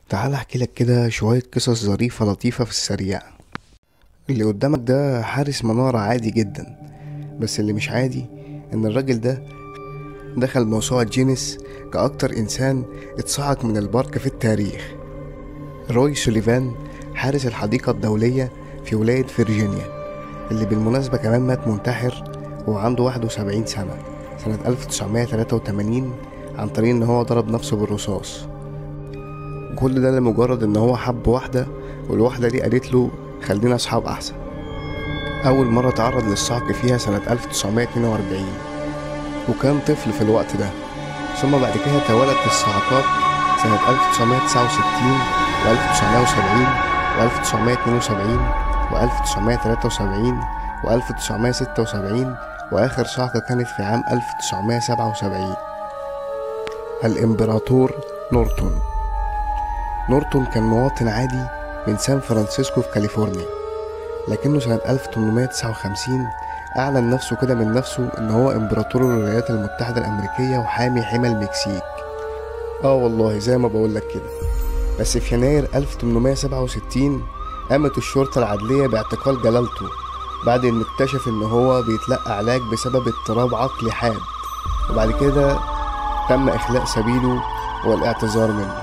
تعال احكي لك كده شوية قصص ظريفة لطيفة في السريع اللي قدامك ده حارس منارة عادي جدا بس اللي مش عادي ان الراجل ده دخل موسوعة جينيس كأكتر إنسان اتصعق من البرق في التاريخ روي سوليفان حارس الحديقة الدولية في ولاية فيرجينيا اللي بالمناسبة كمان مات منتحر وعنده 71 سنة سنة 1983 عن طريق إن هو ضرب نفسه بالرصاص كل ده لمجرد إن هو حب واحدة والواحدة دي قالت له خلينا أصحاب أحسن أول مرة تعرض للصعق فيها سنة 1942 وكان طفل في الوقت ده ثم بعد كده توالت الصعقات سنة 1969 و 1970 و 1972 و 1973 و 1976 وآخر صعقة كانت في عام 1977 الإمبراطور نورتون نورتون كان مواطن عادي من سان فرانسيسكو في كاليفورنيا لكنه سنة 1859 أعلن نفسه كده من نفسه إن هو إمبراطور الولايات المتحدة الأمريكية وحامي حمى المكسيك آه والله زي ما بقولك كده بس في يناير 1867 قامت الشرطة العدلية باعتقال جلالته بعد إن اكتشف إن هو بيتلقى علاج بسبب اضطراب عقلي حاد وبعد كده تم إخلاء سبيله والاعتذار منه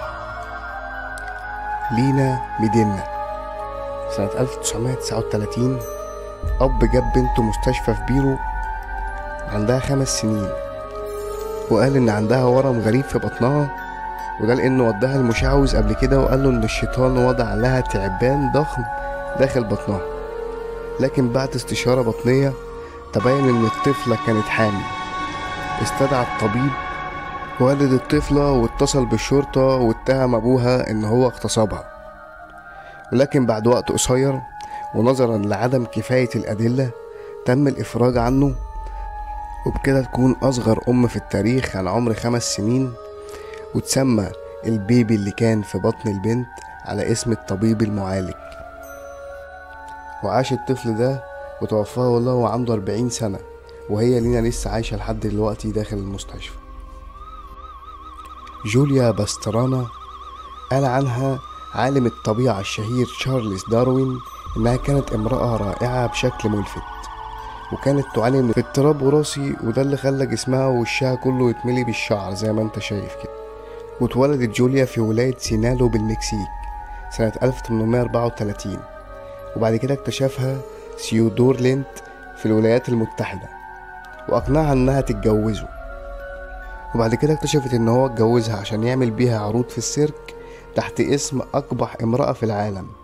لينا ميدينا سنة 1939 أب جاب بنته مستشفى في بيرو عندها خمس سنين وقال إن عندها ورم غريب في بطنها وده لأنه وداها المشعوذ قبل كده وقال له إن الشيطان وضع لها تعبان ضخم داخل بطنها لكن بعد استشارة بطنية تبين إن الطفلة كانت حامل استدعى الطبيب والد الطفلة واتصل بالشرطة واتهم أبوها إن هو اغتصبها ولكن بعد وقت قصير ونظرا لعدم كفاية الأدلة تم الإفراج عنه وبكده تكون أصغر أم في التاريخ عن عمر خمس سنين وتسمى البيبي اللي كان في بطن البنت على اسم الطبيب المعالج وعاش الطفل ده وتوفاه والله وهو عنده أربعين سنة وهي لينا لسه عايشة لحد دلوقتي داخل المستشفى جوليا باسترانا قال عنها عالم الطبيعة الشهير تشارلز داروين إنها كانت امرأة رائعة بشكل ملفت وكانت تعاني من اضطراب وراثي وده اللي خلى جسمها ووشها كله يتملي بالشعر زي ما انت شايف كده واتولدت جوليا في ولاية سينالو بالمكسيك سنة 1834 وبعد كده اكتشفها سيودور لينت في الولايات المتحدة وأقنعها إنها تتجوزه وبعد كده اكتشفت إن هو اتجوزها عشان يعمل بيها عروض في السيرك تحت اسم أقبح امرأة في العالم